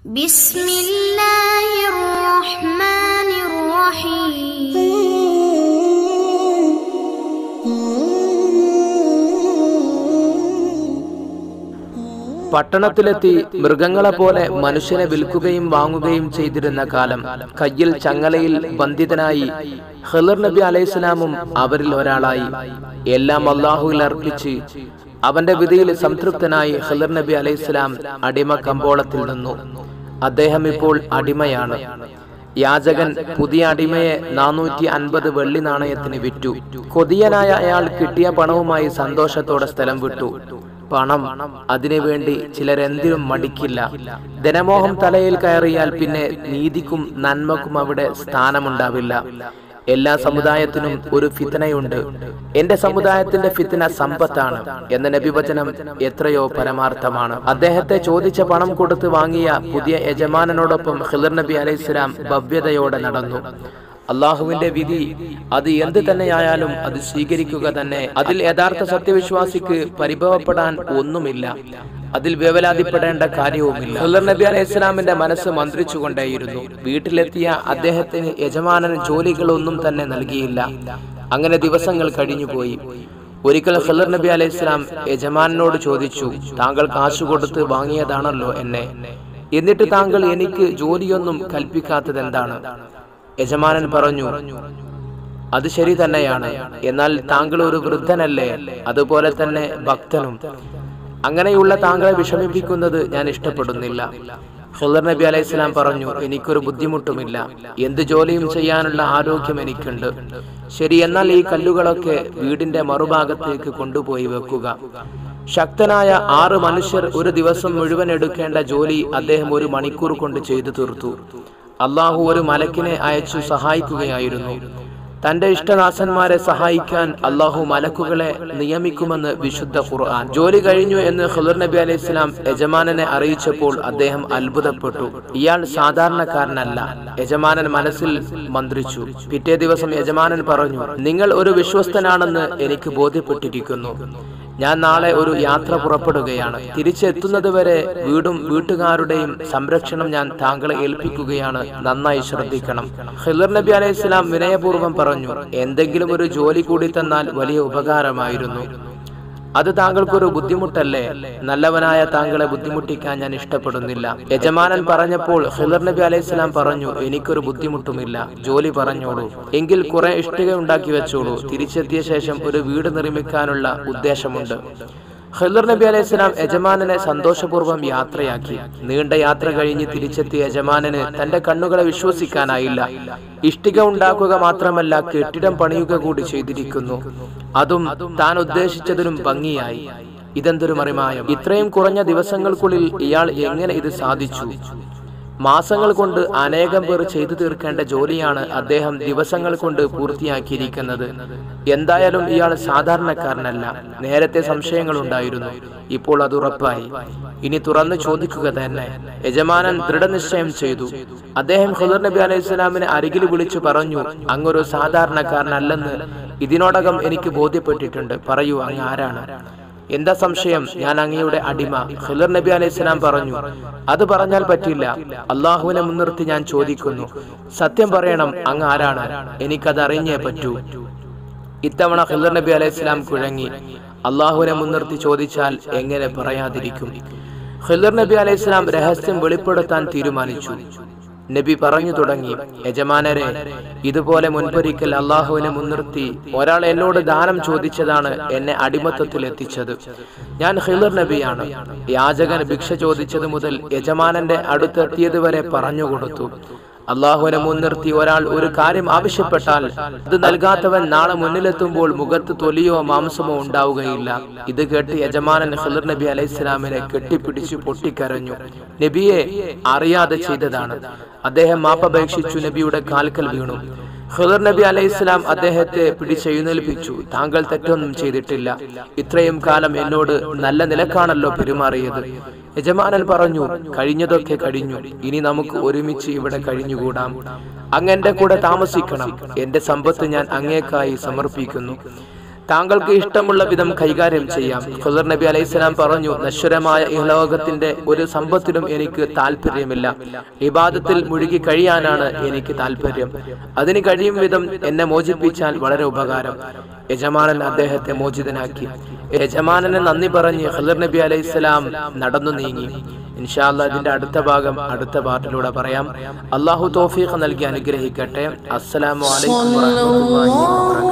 بسم الله الرحمن الرحيم പട്ടണത്തിലെത്തി മൃഗങ്ങളെ പോലെ മനുഷ്യനെ വിൽക്കുകയും വാങ്ങുകയും ചെയ്തിരുന്ന കാലം കയ്യിൽ ചങ്ങലയിൽ ബന്ധിതനായി ഖിളർ നബി അലൈഹിസ്ലാമും അവരിൽ ഒരാളായി എല്ലാം അള്ളാഹുവിൽ അർപ്പിച്ച് അവന്റെ വിധിയിൽ സംതൃപ്തനായി ഖിളർ നബി അലൈഹിസ്ലാം അടിമ കമ്പോളത്തിൽ നിന്നു അദ്ദേഹം ഇപ്പോൾ അടിമയാണ് യാചകൻ പുതിയ അടിമയെ നാനൂറ്റി അൻപത് വെള്ളി നാണയത്തിന് വിറ്റു കൊതിയനായ അയാൾ കിട്ടിയ പണവുമായി സന്തോഷത്തോടെ സ്ഥലം വിട്ടു പണം അതിനുവേണ്ടി ചിലരെന്തിനും മടിക്കില്ല ധനമോഹം തലയിൽ കയറിയാൽ പിന്നെ നീതിക്കും നന്മക്കും അവിടെ സ്ഥാനമുണ്ടാവില്ല എല്ലാ സമുദായത്തിനും ഒരു ഫിത്തനയുണ്ട് എന്റെ സമുദായത്തിന്റെ ഫിത്തന സമ്പത്താണ് എന്ന നബിവചനം എത്രയോ പരമാർത്ഥമാണ് അദ്ദേഹത്തെ ചോദിച്ച പണം കൊടുത്ത് വാങ്ങിയ പുതിയ യജമാനനോടൊപ്പം ഖിലർ നബി അലൈഹിസ്ലാം ഭവ്യതയോടെ നടന്നു അള്ളാഹുവിന്റെ വിധി അത് എന്ത് തന്നെയായാലും അത് സ്വീകരിക്കുക തന്നെ അതിൽ യഥാർത്ഥ സത്യവിശ്വാസിക്ക് പരിഭവപ്പെടാൻ ഒന്നുമില്ല അതിൽ വേവലാതിപ്പെടേണ്ട കാര്യവുമില്ല ഖുല്ലർ നബി അലൈഹി ഇസ്ലാമിന്റെ മനസ്സ് മന്ത്രിച്ചുകൊണ്ടേയിരുന്നു വീട്ടിലെത്തിയ അദ്ദേഹത്തിന് യജമാനന് ജോലികളൊന്നും തന്നെ നൽകിയില്ല അങ്ങനെ ദിവസങ്ങൾ കഴിഞ്ഞുപോയി ഒരിക്കൽ ഖുല്ലർ നബി അലൈഹി ഇസ്ലാം യജമാനനോട് ചോദിച്ചു താങ്കൾ കാശ് കൊടുത്ത് വാങ്ങിയതാണല്ലോ എന്നെ എന്നിട്ട് താങ്കൾ എനിക്ക് ജോലിയൊന്നും കൽപ്പിക്കാത്തത് എന്താണ് യജമാനൻ പറഞ്ഞു അത് ശരി തന്നെയാണ് എന്നാൽ താങ്കൾ ഒരു വൃദ്ധനല്ലേ അതുപോലെ തന്നെ ഭക്തനും അങ്ങനെയുള്ള താങ്കളെ വിഷമിപ്പിക്കുന്നത് ഞാൻ ഇഷ്ടപ്പെടുന്നില്ല ഖുദർ നബി അലൈഹി സ്വലാം പറഞ്ഞു എനിക്കൊരു ബുദ്ധിമുട്ടുമില്ല എന്ത് ജോലിയും ചെയ്യാനുള്ള ആരോഗ്യം എനിക്കുണ്ട് ശരി എന്നാൽ ഈ കല്ലുകളൊക്കെ വീടിന്റെ മറുഭാഗത്തേക്ക് കൊണ്ടുപോയി വെക്കുക ശക്തനായ ആറ് മനുഷ്യർ ഒരു ദിവസം മുഴുവൻ എടുക്കേണ്ട ജോലി അദ്ദേഹം ഒരു മണിക്കൂർ കൊണ്ട് ചെയ്തു തീർത്തു അള്ളാഹു ഒരു മലക്കിനെ അയച്ചു സഹായിക്കുകയായിരുന്നു തന്റെ ഇഷ്ടദാസന്മാരെ സഹായിക്കാൻ അള്ളാഹു മലക്കുകളെ നിയമിക്കുമെന്ന് വിശുദ്ധ ഖുർആൻ ജോലി കഴിഞ്ഞു എന്ന് ഖുദർ നബി അലൈഹി സ്വലാം യജമാനനെ അറിയിച്ചപ്പോൾ അദ്ദേഹം അത്ഭുതപ്പെട്ടു ഇയാൾ സാധാരണക്കാരനല്ല യജമാനൻ മനസ്സിൽ മന്ത്രിച്ചു പിറ്റേ ദിവസം യജമാനൻ പറഞ്ഞു നിങ്ങൾ ഒരു വിശ്വസ്തനാണെന്ന് എനിക്ക് ബോധ്യപ്പെട്ടിരിക്കുന്നു ഞാൻ നാളെ ഒരു യാത്ര പുറപ്പെടുകയാണ് തിരിച്ചെത്തുന്നത് വരെ വീടും വീട്ടുകാരുടെയും സംരക്ഷണം ഞാൻ താങ്കളെ ഏൽപ്പിക്കുകയാണ് നന്നായി ശ്രദ്ധിക്കണം ഖിലർ നബി അലൈഹി സ്വലാം വിനയപൂർവ്വം പറഞ്ഞു എന്തെങ്കിലും ഒരു ജോലി കൂടി തന്നാൽ വലിയ ഉപകാരമായിരുന്നു അത് താങ്കൾക്കൊരു ബുദ്ധിമുട്ടല്ലേ നല്ലവനായ താങ്കളെ ബുദ്ധിമുട്ടിക്കാൻ ഞാൻ ഇഷ്ടപ്പെടുന്നില്ല യജമാനൻ പറഞ്ഞപ്പോൾ ഖിലർ നബി അലൈഹി സ്വലാം പറഞ്ഞു എനിക്കൊരു ബുദ്ധിമുട്ടുമില്ല ജോലി പറഞ്ഞോളൂ എങ്കിൽ കുറെ ഇഷ്ടിക ഉണ്ടാക്കി വെച്ചോളൂ തിരിച്ചെത്തിയ ശേഷം ഒരു വീട് നിർമ്മിക്കാനുള്ള ഉദ്ദേശമുണ്ട് ഖിലർ നബി അലൈഹി സ്വലാം യജമാനനെ സന്തോഷപൂർവ്വം യാത്രയാക്കി നീണ്ട യാത്ര കഴിഞ്ഞ് തിരിച്ചെത്തിയ യജമാനന് തന്റെ കണ്ണുകളെ വിശ്വസിക്കാനായില്ല ഇഷ്ടിക ഉണ്ടാക്കുക മാത്രമല്ല കെട്ടിടം പണിയുക കൂടി ചെയ്തിരിക്കുന്നു അതും താൻ ഉദ്ദേശിച്ചതിനും ഭംഗിയായി ഇതെന്തൊരു മറിമായം ഇത്രയും കുറഞ്ഞ ദിവസങ്ങൾക്കുള്ളിൽ ഇയാൾ എങ്ങനെ ഇത് സാധിച്ചു മാസങ്ങൾ കൊണ്ട് അനേകം പേർ ചെയ്തു തീർക്കേണ്ട ജോലിയാണ് അദ്ദേഹം ദിവസങ്ങൾ കൊണ്ട് പൂർത്തിയാക്കിയിരിക്കുന്നത് എന്തായാലും ഇയാൾ സാധാരണക്കാരനല്ല നേരത്തെ സംശയങ്ങൾ ഉണ്ടായിരുന്നു ഇപ്പോൾ അത് ഉറപ്പായി ഇനി തുറന്നു ചോദിക്കുക തന്നെ യജമാനൻ ദൃഢനിശ്ചയം ചെയ്തു അദ്ദേഹം ഖുദർ നബി അലൈഹി സ്വലാമിനെ അരികിൽ വിളിച്ചു പറഞ്ഞു അങ്ങൊരു സാധാരണക്കാരനല്ലെന്ന് ഇതിനോടകം എനിക്ക് ബോധ്യപ്പെട്ടിട്ടുണ്ട് പറയൂ അങ്ങ് ആരാണ് എന്താ സംശയം ഞാൻ അങ്ങയുടെ അടിമ ഖിലർ നബി അലൈഹി സ്വലാം പറഞ്ഞു അത് പറഞ്ഞാൽ പറ്റില്ല അള്ളാഹുവിനെ മുൻനിർത്തി ഞാൻ ചോദിക്കുന്നു സത്യം പറയണം അങ്ങ് ആരാണ് എനിക്കത് അറിഞ്ഞേ പറ്റൂ ഇത്തവണ ഖിലർ നബി അലൈഹി സ്വലാം കുഴങ്ങി അള്ളാഹുവിനെ മുൻനിർത്തി ചോദിച്ചാൽ എങ്ങനെ പറയാതിരിക്കും ഖിലർ നബി അലൈഹി സ്വലാം രഹസ്യം വെളിപ്പെടുത്താൻ തീരുമാനിച്ചു നബി പറഞ്ഞു തുടങ്ങി യജമാനരെ ഇതുപോലെ മുൻപൊരിക്കൽ അള്ളാഹുവിനെ മുൻനിർത്തി ഒരാൾ എന്നോട് ദാനം ചോദിച്ചതാണ് എന്നെ അടിമത്തത്തിൽ എത്തിച്ചത് ഞാൻ ഹിലർ നബിയാണ് യാചകൻ ഭിക്ഷ ചോദിച്ചത് മുതൽ യജമാനന്റെ അടുത്തെത്തിയത് വരെ പറഞ്ഞുകൊടുത്തു അള്ളാഹുവിനെ മുൻനിർത്തി ഒരാൾ ഒരു കാര്യം ആവശ്യപ്പെട്ടാൽ അത് നൽകാത്തവൻ നാളെ മുന്നിലെത്തുമ്പോൾ മുഖത്ത് തൊലിയോ മാംസമോ ഉണ്ടാവുകയില്ല ഇത് കേട്ട് യജമാനൻ ഖിലർ നബി അലൈഹി സ്വലാമിനെ കെട്ടിപ്പിടിച്ചു പൊട്ടിക്കരഞ്ഞു നബിയെ അറിയാതെ ചെയ്തതാണ് അദ്ദേഹം മാപ്പപേക്ഷിച്ചു നബിയുടെ കാൽക്കൽ വീണു ഖിദർ നബി അലൈഹി സ്വലാം അദ്ദേഹത്തെ പിടിച്ചെഴുന്നേൽപ്പിച്ചു താങ്കൾ തെറ്റൊന്നും ചെയ്തിട്ടില്ല ഇത്രയും കാലം എന്നോട് നല്ല നിലക്കാണല്ലോ പെരുമാറിയത് യജമാനൻ പറഞ്ഞു കഴിഞ്ഞതൊക്കെ കഴിഞ്ഞു ഇനി നമുക്ക് ഒരുമിച്ച് ഇവിടെ കഴിഞ്ഞുകൂടാം അങ്ങ് എന്റെ കൂടെ താമസിക്കണം എന്റെ സമ്പത്ത് ഞാൻ അങ്ങേക്കായി സമർപ്പിക്കുന്നു താങ്കൾക്ക് ഇഷ്ടമുള്ള വിധം കൈകാര്യം ചെയ്യാം ഖുദർ നബി അലൈഹിസ്സലാം പറഞ്ഞു നശ്വരമായ ഇഹലോകത്തിന്റെ ഒരു സമ്പത്തിലും എനിക്ക് താല്പര്യമില്ല ഇബാദത്തിൽ മുഴുകി കഴിയാനാണ് എനിക്ക് താല്പര്യം അതിന് കഴിയും വിധം എന്നെ മോചിപ്പിച്ചാൽ വളരെ ഉപകാരം യജമാനൻ അദ്ദേഹത്തെ മോചിതനാക്കി യജമാനനെ നന്ദി പറഞ്ഞ് ഖദർ നബി അലൈഹിസ്സലാം നടന്നു നീങ്ങി ഇൻഷാല്ല ഇതിന്റെ അടുത്ത ഭാഗം അടുത്ത പാട്ടിലൂടെ പറയാം അള്ളാഹു തോഫീഖ് നൽകി അനുഗ്രഹിക്കട്ടെ അസ്സലാമു അലൈക്കും വറഹ്മത്തുള്ളാഹി വബറകാതുഹു